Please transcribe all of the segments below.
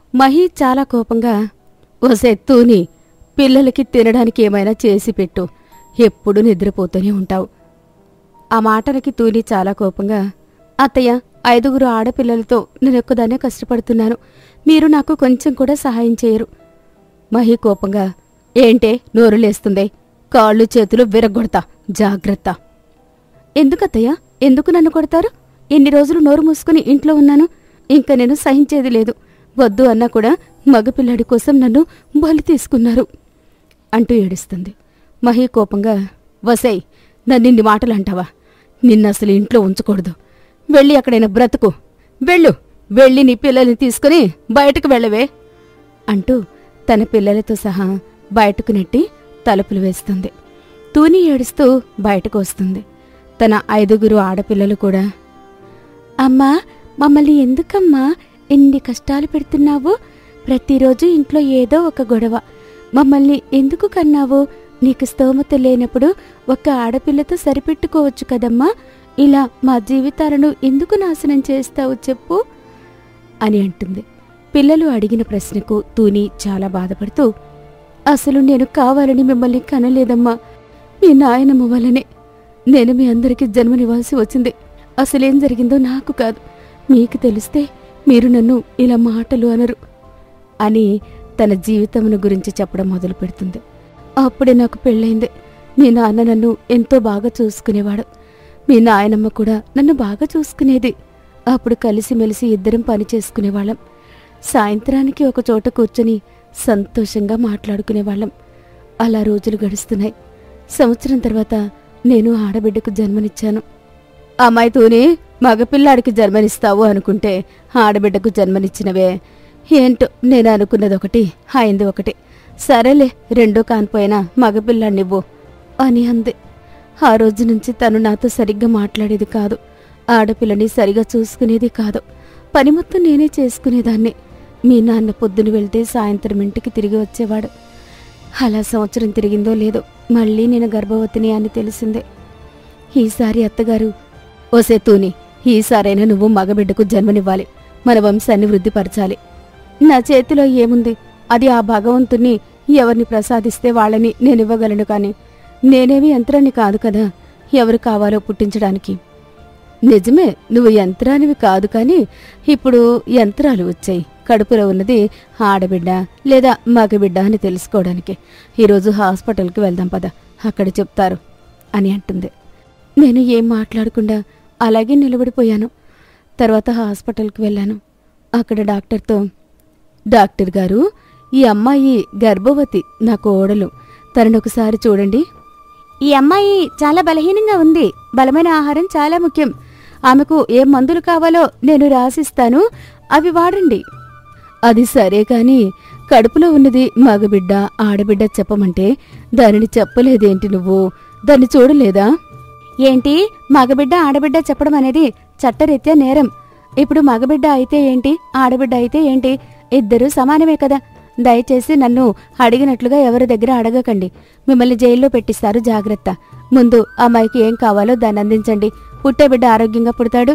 మహి చాలా కోపంగా ఓసే తూని పిల్లలకి తినడానికి ఏమైనా చేసి పెట్టు ఎప్పుడు నిద్రపోతూనే ఉంటావు ఆ మాటలకి తూని చాలా కోపంగా అత్తయ్య ఐదుగురు ఆడపిల్లలతో నేనొక్కదాన్నే కష్టపడుతున్నాను మీరు నాకు కొంచెం కూడా సహాయం చేయరు మహి కోపంగా ఏంటే నోరు లేస్తుందే కాళ్ళు చేతులు విరగొడతా జాగ్రత్త ఎందుకత్తయ్య ఎందుకు నన్ను కొడతారు ఎన్ని రోజులు నోరు మూసుకుని ఇంట్లో ఉన్నాను ఇంకా నేను సహించేది లేదు వద్దు అన్నా కూడా మగపిల్లాడి కోసం నన్ను బలి తీసుకున్నారు అంటూ ఏడుస్తుంది మహి కోపంగా వసై నన్నిన్ని మాటలు అంటావా నిన్నసలు ఇంట్లో ఉంచకూడదు వెళ్ళి అక్కడైనా బ్రతుకు వెళ్ళు వెళ్ళి నీ పిల్లల్ని తీసుకుని బయటకు వెళ్ళవే అంటూ తన పిల్లలతో సహా బయటకు నెట్టి తలుపులు వేస్తుంది తూని ఏడుస్తూ బయటకు వస్తుంది తన ఐదుగురు ఆడపిల్లలు కూడా అమ్మా మమ్మల్ని ఎందుకమ్మా ఎన్ని కష్టాలు పెడుతున్నావు ప్రతిరోజు ఇంట్లో ఏదో ఒక గొడవ మమ్మల్ని ఎందుకు కన్నావు నీకు స్తోమత లేనప్పుడు ఒక ఆడపిల్లతో సరిపెట్టుకోవచ్చు కదమ్మా ఇలా మా జీవితాలను ఎందుకు నాశనం చేస్తావు చెప్పు అని అంటుంది పిల్లలు అడిగిన ప్రశ్నకు తూని చాలా బాధపడుతూ అసలు నేను కావాలని మిమ్మల్ని కనలేదమ్మా మీ నాయనమ్మ వల్లనే నేను మీ అందరికీ జన్మనివ్వాల్సి వచ్చింది అసలేం జరిగిందో నాకు కాదు మీకు తెలిస్తే మీరు నన్ను ఇలా మాటలు అనరు అని తన జీవితమును గురించి చెప్పడం మొదలు పెడుతుంది అప్పుడే నాకు పెళ్ళైంది మీ నాన్న నన్ను ఎంతో బాగా చూసుకునేవాడు మీ నాయనమ్మ కూడా నన్ను బాగా చూసుకునేది అప్పుడు కలిసిమెలిసి ఇద్దరం పని చేసుకునేవాళ్ళం సాయంత్రానికి ఒక చోట కూర్చొని సంతోషంగా మాట్లాడుకునేవాళ్ళం అలా రోజులు గడుస్తున్నాయి సంవత్సరం తర్వాత నేను ఆడబిడ్డకు జన్మనిచ్చాను అమ్మాయితోనే మగపిల్లాడికి జన్మనిస్తావు అనుకుంటే ఆడబిడ్డకు జన్మనిచ్చినవే ఏంటో నేను అనుకున్నది ఒకటి అయింది ఒకటి సరేలే రెండో కానిపోయినా మగపిల్లాడినివ్వు అని అంది ఆ రోజు నుంచి తను నాతో సరిగ్గా మాట్లాడేది కాదు ఆడపిల్లని సరిగా చూసుకునేది కాదు పని మొత్తం నేనే చేసుకునేదాన్ని మీ నాన్న పొద్దున వెళ్తే సాయంత్రం ఇంటికి తిరిగి వచ్చేవాడు అలా సంవత్సరం తిరిగిందో లేదో మళ్ళీ నేను గర్భవతిని అని తెలిసిందే ఈసారి అత్తగారు ఓసే తూని ఈసారైనా నువ్వు మగబిడ్డకు జన్మనివ్వాలి మన వంశాన్ని వృద్ధిపరచాలి నా చేతిలో ఏముంది అది ఆ భగవంతుణ్ణి ఎవరిని ప్రసాదిస్తే వాళ్ళని నేనివ్వగలను కానీ నేనేమి యంత్రాన్ని కాదు కదా ఎవరు కావాలో పుట్టించడానికి నిజమే నువ్వు యంత్రానివి కాదు కానీ ఇప్పుడు యంత్రాలు వచ్చాయి కడుపులో ఉన్నది ఆడబిడ్డ లేదా మగబిడ్డ అని తెలుసుకోవడానికి ఈరోజు హాస్పిటల్కి వెళ్దాం పద అక్కడ చెప్తారు అని అంటుంది నేను ఏం మాట్లాడకుండా అలాగే నిలబడిపోయాను తర్వాత హాస్పిటల్కి వెళ్ళాను అక్కడ డాక్టర్తో డాక్టర్ గారు ఈ అమ్మాయి గర్భవతి నా కోడలు తనను ఒకసారి చూడండి ఈ అమ్మాయి చాలా బలహీనంగా ఉంది బలమైన ఆహారం చాలా ముఖ్యం ఆమెకు ఏ మందులు కావాలో నేను రాసిస్తాను అవి వాడండి అది సరే కాని కడుపులో ఉన్నది మగబిడ్డ ఆడబిడ్డ చెప్పమంటే దానిని చెప్పలేదేంటి నువ్వు దాన్ని చూడలేదా ఏంటి మగబిడ్డ ఆడబిడ్డ చెప్పడం అనేది చట్టరీత్యా నేరం ఇప్పుడు మగబిడ్డ అయితే ఏంటి ఆడబిడ్డ అయితే ఏంటి ఇద్దరూ సమానమే కదా దయచేసి నన్ను అడిగినట్లుగా ఎవరి దగ్గర అడగకండి మిమ్మల్ని జైల్లో పెట్టిస్తారు జాగ్రత్త ముందు అమ్మాయికి ఏం కావాలో దాన్ని అందించండి పుట్టే బిడ్డ ఆరోగ్యంగా పుడతాడు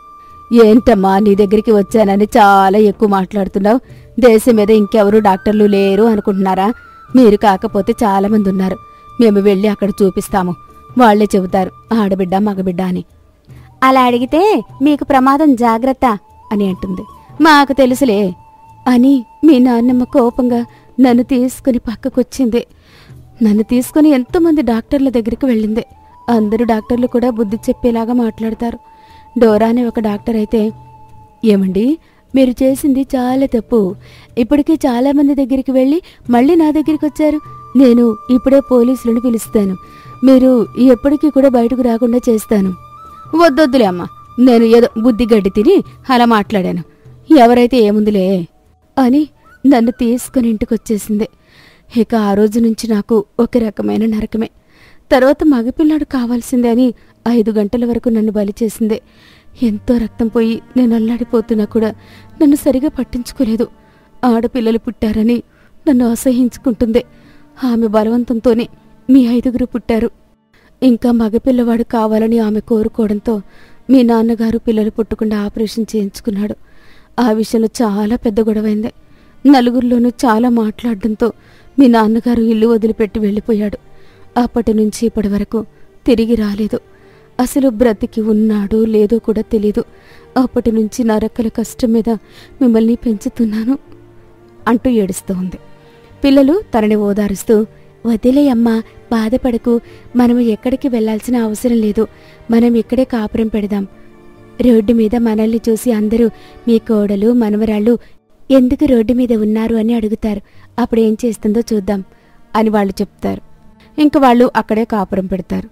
ఏంటమ్మా నీ దగ్గరికి వచ్చానని చాలా ఎక్కువ మాట్లాడుతున్నావు దేశం మీద ఇంకెవరు డాక్టర్లు లేరు అనుకుంటున్నారా మీరు కాకపోతే చాలా మంది ఉన్నారు మేము వెళ్ళి అక్కడ చూపిస్తాము వాళ్లే చెబుతారు ఆడబిడ్డ మగబిడ్డ అని అలా అడిగితే మీకు ప్రమాదం జాగ్రత్త అని అంటుంది మాకు తెలుసులే అని మీ నాన్నమ్మ కోపంగా నన్ను తీసుకుని పక్కకొచ్చింది నన్ను తీసుకుని ఎంతోమంది డాక్టర్ల దగ్గరికి వెళ్ళింది అందరూ డాక్టర్లు కూడా బుద్ధి చెప్పేలాగా మాట్లాడతారు డోరా అనే ఒక డాక్టర్ అయితే ఏమండి మీరు చేసింది చాలా తప్పు ఇప్పటికే చాలా మంది దగ్గరికి వెళ్ళి మళ్ళీ నా దగ్గరికి వచ్చారు నేను ఇప్పుడే పోలీసులను పిలుస్తాను మీరు ఎప్పటికీ కూడా బయటకు రాకుండా చేస్తాను వద్దొద్దులే అమ్మా నేను ఏదో బుద్ధి గడ్డి తిని అలా మాట్లాడాను ఎవరైతే ఏముందిలే అని నన్ను తీసుకుని ఇంటికొచ్చేసింది ఇక ఆ రోజు నుంచి నాకు ఒక రకమైన నరకమే తర్వాత మగపిల్లాడు కావాల్సిందే అని ఐదు గంటల వరకు నన్ను బలి చేసిందే ఎంతో రక్తం పోయి నేను అల్లాడిపోతున్నా కూడా నన్ను సరిగా పట్టించుకోలేదు ఆడపిల్లలు పుట్టారని నన్ను అసహించుకుంటుంది ఆమె బలవంతంతోనే మీ ఐదుగురు పుట్టారు ఇంకా మగపిల్లవాడు కావాలని ఆమె కోరుకోవడంతో మీ నాన్నగారు పిల్లలు పుట్టకుండా ఆపరేషన్ చేయించుకున్నాడు ఆ విషయంలో చాలా పెద్ద గొడవైంది నలుగురిలోనూ చాలా మాట్లాడడంతో మీ నాన్నగారు ఇల్లు వదిలిపెట్టి వెళ్ళిపోయాడు అప్పటి నుంచి ఇప్పటి వరకు తిరిగి రాలేదు అసలు బ్రతికి ఉన్నాడో లేదో కూడా తెలీదు అప్పటి నుంచి నా రెక్కల కష్టం మీద మిమ్మల్ని పెంచుతున్నాను అంటూ ఏడుస్తూ ఉంది పిల్లలు తనని ఓదారుస్తూ వదిలేయమ్మా బాధపడకు మనం ఎక్కడికి వెళ్ళాల్సిన అవసరం లేదు మనం ఇక్కడే కాపురం పెడదాం రోడ్డు మీద మనల్ని చూసి అందరూ మీ కోడలు మనవరాళ్ళు ఎందుకు రోడ్డు మీద ఉన్నారు అని అడుగుతారు అప్పుడు ఏం చేస్తుందో చూద్దాం అని వాళ్ళు చెప్తారు ఇంక వాళ్ళు అక్కడే కాపురం పెడతారు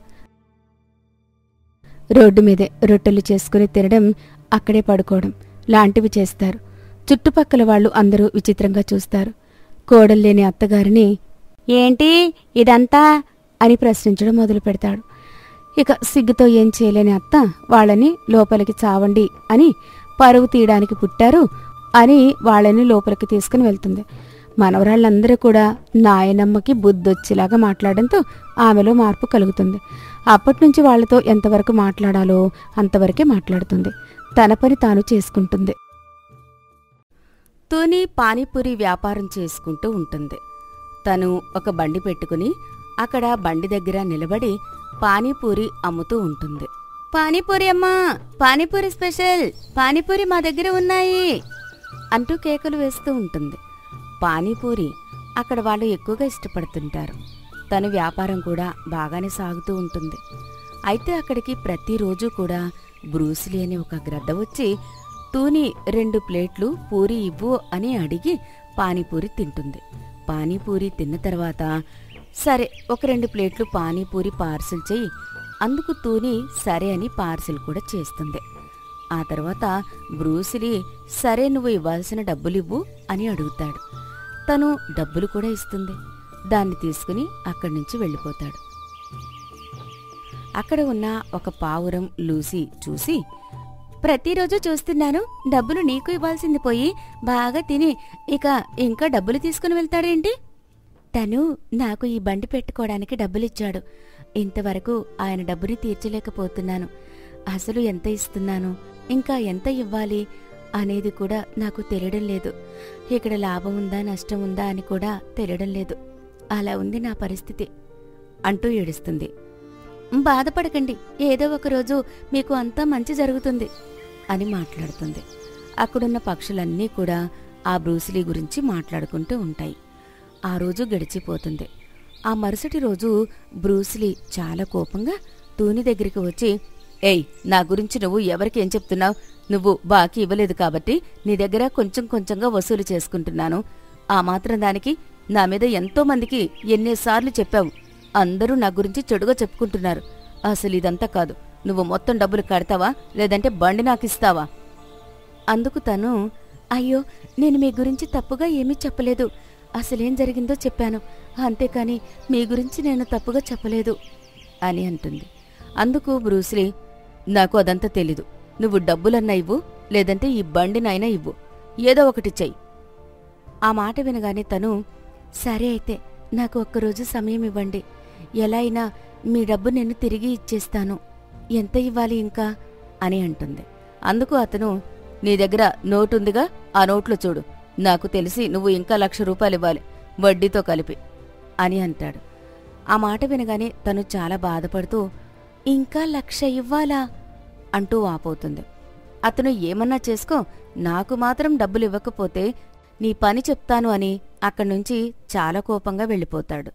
రోడ్డు మీదే రొట్టెలు చేసుకుని తినడం అక్కడే పడుకోవడం లాంటివి చేస్తారు చుట్టుపక్కల వాళ్ళు అందరూ విచిత్రంగా చూస్తారు కోడల్లేని అత్తగారిని ఏంటి ఇదంతా అని ప్రశ్నించడం మొదలు పెడతాడు ఇక సిగ్గుతో ఏం చేయలేని అత్త వాళ్ళని లోపలికి చావండి అని పరువు తీయడానికి పుట్టారు అని వాళ్ళని లోపలికి తీసుకుని వెళ్తుంది మనవరాళ్ళందరూ కూడా నాయనమ్మకి బుద్ధొచ్చేలాగా మాట్లాడడంతో ఆమెలో మార్పు కలుగుతుంది అప్పటి నుంచి వాళ్ళతో ఎంతవరకు మాట్లాడాలో అంతవరకే మాట్లాడుతుంది తన పని తాను చేసుకుంటుంది తూని పానీపూరి వ్యాపారం చేసుకుంటూ ఉంటుంది తను ఒక బండి పెట్టుకుని అక్కడ బండి దగ్గర నిలబడి పానీపూరి అమ్ముతూ ఉంటుంది పానీపూరి అమ్మా పానీపూరి స్పెషల్ పానీపూరి మా దగ్గర ఉన్నాయి అంటూ కేకలు వేస్తూ ఉంటుంది పానీపూరి అక్కడ వాళ్ళు ఎక్కువగా ఇష్టపడుతుంటారు తన వ్యాపారం కూడా బాగానే సాగుతూ ఉంటుంది అయితే అక్కడికి ప్రతిరోజు కూడా బ్రూస్లీ అని ఒక గ్రద్ద వచ్చి తూని రెండు ప్లేట్లు పూరి ఇవ్వు అని అడిగి పానీపూరి తింటుంది పానీపూరి తిన్న తర్వాత సరే ఒక రెండు ప్లేట్లు పానీపూరి పార్సిల్ చెయ్యి అందుకు తూని సరే అని పార్సిల్ కూడా చేస్తుంది ఆ తర్వాత బ్రూసిలీ సరే నువ్వు ఇవ్వాల్సిన డబ్బులివ్వు అని అడుగుతాడు తను డబ్బులు కూడా ఇస్తుంది దాన్ని తీసుకుని అక్కడి నుంచి వెళ్ళిపోతాడు అక్కడ ఉన్న ఒక పావురం లూసీ చూసి ప్రతిరోజు చూస్తున్నాను డబ్బులు నీకు ఇవ్వాల్సింది పోయి బాగా తిని ఇక ఇంకా డబ్బులు తీసుకుని వెళ్తాడేంటి తను నాకు ఈ బండి పెట్టుకోవడానికి డబ్బులిచ్చాడు ఇంతవరకు ఆయన డబ్బుని తీర్చలేకపోతున్నాను అసలు ఎంత ఇస్తున్నాను ఇంకా ఎంత ఇవ్వాలి అనేది కూడా నాకు తెలియడం లేదు ఇక్కడ లాభం ఉందా నష్టం ఉందా అని కూడా తెలియడం లేదు అలా ఉంది నా పరిస్థితి అంటూ ఏడుస్తుంది బాధపడకండి ఏదో ఒక రోజు మీకు అంతా మంచి జరుగుతుంది అని మాట్లాడుతుంది అక్కడున్న పక్షులన్నీ కూడా ఆ బ్రూసిలీ గురించి మాట్లాడుకుంటూ ఉంటాయి ఆ రోజు గడిచిపోతుంది ఆ మరుసటి రోజు బ్రూస్లీ చాలా కోపంగా తూని దగ్గరికి వచ్చి ఏయ్ నా గురించి నువ్వు ఎవరికి ఏం చెప్తున్నావు నువ్వు బాకీ ఇవ్వలేదు కాబట్టి నీ దగ్గర కొంచెం కొంచెంగా వసూలు చేసుకుంటున్నాను ఆ మాత్రం దానికి నా మీద ఎంతో మందికి ఎన్నిసార్లు చెప్పావు అందరూ నా గురించి చెడుగా చెప్పుకుంటున్నారు అసలు ఇదంతా కాదు నువ్వు మొత్తం డబ్బులు కడతావా లేదంటే బండి నాకు ఇస్తావా అందుకు తను అయ్యో నేను మీ గురించి తప్పుగా ఏమీ చెప్పలేదు అసలేం జరిగిందో చెప్పాను అంతేకాని మీ గురించి నేను తప్పుగా చెప్పలేదు అని అంటుంది అందుకు బ్రూస్లీ నాకు అదంతా తెలీదు నువ్వు డబ్బులన్నా ఇవ్వు లేదంటే ఈ బండినైనా ఇవ్వు ఏదో ఒకటి చెయ్యి ఆ మాట వినగానే తను సరే అయితే నాకు ఒక్కరోజు సమయం ఇవ్వండి ఎలా అయినా మీ డబ్బు నేను తిరిగి ఇచ్చేస్తాను ఎంత ఇవ్వాలి ఇంకా అని అంటుంది అందుకు అతను నీ దగ్గర నోటుందిగా ఆ నోట్లో చూడు నాకు తెలిసి నువ్వు ఇంకా లక్ష రూపాయలు ఇవ్వాలి వడ్డీతో కలిపి అని అంటాడు ఆ మాట వినగానే తను చాలా బాధపడుతూ ఇంకా లక్ష ఇవ్వాలా అంటూ వాపోతుంది అతను ఏమన్నా చేసుకో నాకు మాత్రం డబ్బులు ఇవ్వకపోతే నీ పని చెప్తాను అని అక్కడి నుంచి చాలా కోపంగా వెళ్ళిపోతాడు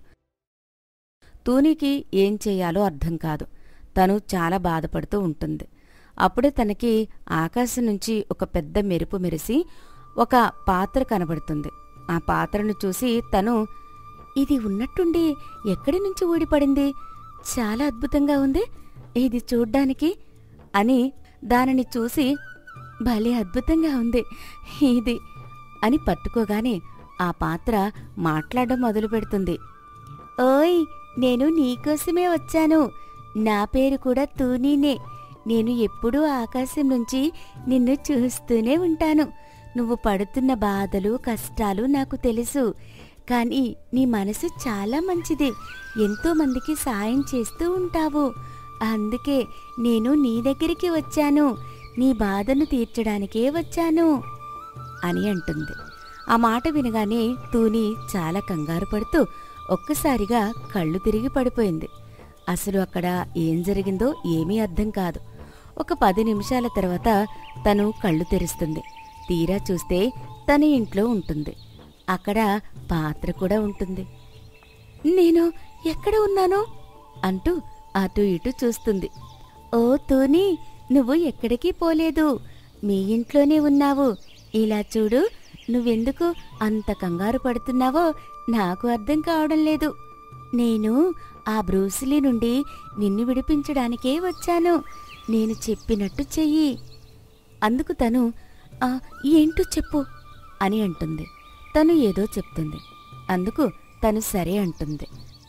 తూనికి ఏం చెయ్యాలో అర్థం కాదు తను చాలా బాధపడుతూ ఉంటుంది అప్పుడే తనకి ఆకాశం నుంచి ఒక పెద్ద మెరుపు మెరిసి ఒక పాత్ర కనబడుతుంది ఆ పాత్రను చూసి తను ఇది ఉన్నట్టుండి ఎక్కడి నుంచి ఊడిపడింది చాలా అద్భుతంగా ఉంది ఇది చూడ్డానికి అని దానిని చూసి భలే అద్భుతంగా ఉంది ఇది అని పట్టుకోగానే ఆ పాత్ర మాట్లాడడం మొదలు పెడుతుంది ఓయ్ నేను నీకోసమే వచ్చాను నా పేరు కూడా తూనీనే నేను ఎప్పుడూ ఆకాశం నుంచి నిన్ను చూస్తూనే ఉంటాను నువ్వు పడుతున్న బాధలు కష్టాలు నాకు తెలుసు కానీ నీ మనసు చాలా మంచిది ఎంతో మందికి సాయం చేస్తూ ఉంటావు అందుకే నేను నీ దగ్గరికి వచ్చాను నీ బాధను తీర్చడానికే వచ్చాను అని అంటుంది ఆ మాట వినగానే తూని చాలా కంగారు పడుతూ ఒక్కసారిగా కళ్ళు తిరిగి పడిపోయింది అసలు అక్కడ ఏం జరిగిందో ఏమీ అర్థం కాదు ఒక పది నిమిషాల తర్వాత తను కళ్ళు తెరుస్తుంది తీరా చూస్తే తన ఇంట్లో ఉంటుంది అక్కడ పాత్ర కూడా ఉంటుంది నేను ఎక్కడ ఉన్నాను అంటూ అటు ఇటు చూస్తుంది ఓ తూని నువ్వు ఎక్కడికి పోలేదు మీ ఇంట్లోనే ఉన్నావు ఇలా చూడు నువ్వెందుకు అంత కంగారు పడుతున్నావో నాకు అర్థం కావడం లేదు నేను ఆ బ్రూసిలీ నుండి నిన్ను విడిపించడానికే వచ్చాను నేను చెప్పినట్టు చెయ్యి అందుకు తను "ఆ, ఏంటో చెప్పు అని అంటుంది తను ఏదో చెప్తుంది అందుకు తను సరే అంటుంది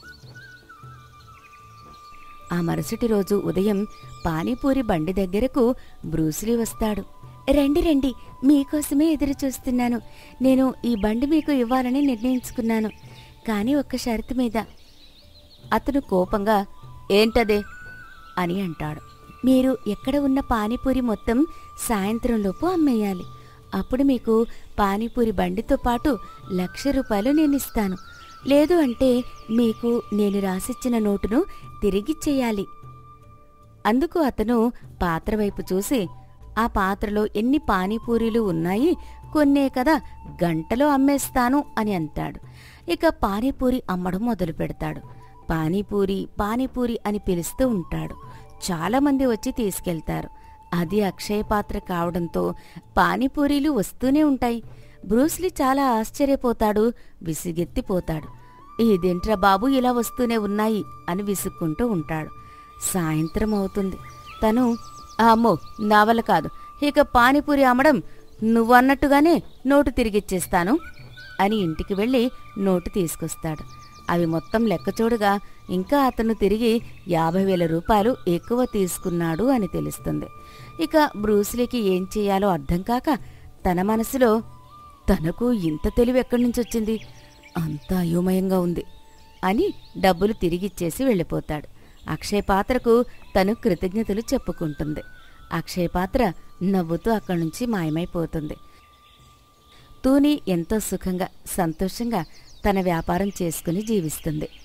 ఆ మరుసటి రోజు ఉదయం పానీపూరి బండి దగ్గరకు బ్రూస్లీ వస్తాడు రండి రండి మీకోసమే ఎదురు చూస్తున్నాను నేను ఈ బండి మీకు ఇవ్వాలని నిర్ణయించుకున్నాను కానీ ఒక్క షరతు మీద అతను కోపంగా ఏంటదే అని అంటాడు మీరు ఎక్కడ ఉన్న పానీపూరి మొత్తం సాయంత్రంలోపు అమ్మేయాలి అప్పుడు మీకు పానీపూరి బండితో పాటు లక్ష రూపాయలు నేను ఇస్తాను లేదు అంటే మీకు నేను రాసిచ్చిన నోటును తిరిగిచ్చేయాలి అందుకు అతను పాత్ర వైపు చూసి ఆ పాత్రలో ఎన్ని పానీపూరీలు ఉన్నాయి కొన్నే కదా గంటలో అమ్మేస్తాను అని అంటాడు ఇక పానీపూరి అమ్మడం మొదలు పెడతాడు పానీపూరి పానీపూరి అని పిలుస్తూ ఉంటాడు చాలా మంది వచ్చి తీసుకెళ్తారు అది అక్షయ పాత్ర కావడంతో పానీపూరీలు వస్తూనే ఉంటాయి బ్రూస్లీ చాలా ఆశ్చర్యపోతాడు విసిగెత్తిపోతాడు ఇదేంట్రా బాబు ఇలా వస్తూనే ఉన్నాయి అని విసుక్కుంటూ ఉంటాడు సాయంత్రం అవుతుంది తను అమ్మో నా వల్ల కాదు ఇక పానీపూరి అమ్మడం నువ్వన్నట్టుగానే నోటు తిరిగిచ్చేస్తాను అని ఇంటికి వెళ్ళి నోటు తీసుకొస్తాడు అవి మొత్తం లెక్క చూడగా ఇంకా అతను తిరిగి యాభై వేల రూపాయలు ఎక్కువ తీసుకున్నాడు అని తెలుస్తుంది ఇక బ్రూస్లీకి ఏం చేయాలో అర్థం కాక తన మనసులో తనకు ఇంత తెలివి ఎక్కడి నుంచి వచ్చింది అంతా అయోమయంగా ఉంది అని డబ్బులు తిరిగిచ్చేసి వెళ్ళిపోతాడు అక్షయ్ పాత్రకు తను కృతజ్ఞతలు చెప్పుకుంటుంది అక్షయ్ పాత్ర నవ్వుతూ అక్కడి నుంచి మాయమైపోతుంది తూని ఎంతో సుఖంగా సంతోషంగా తన వ్యాపారం చేసుకుని జీవిస్తుంది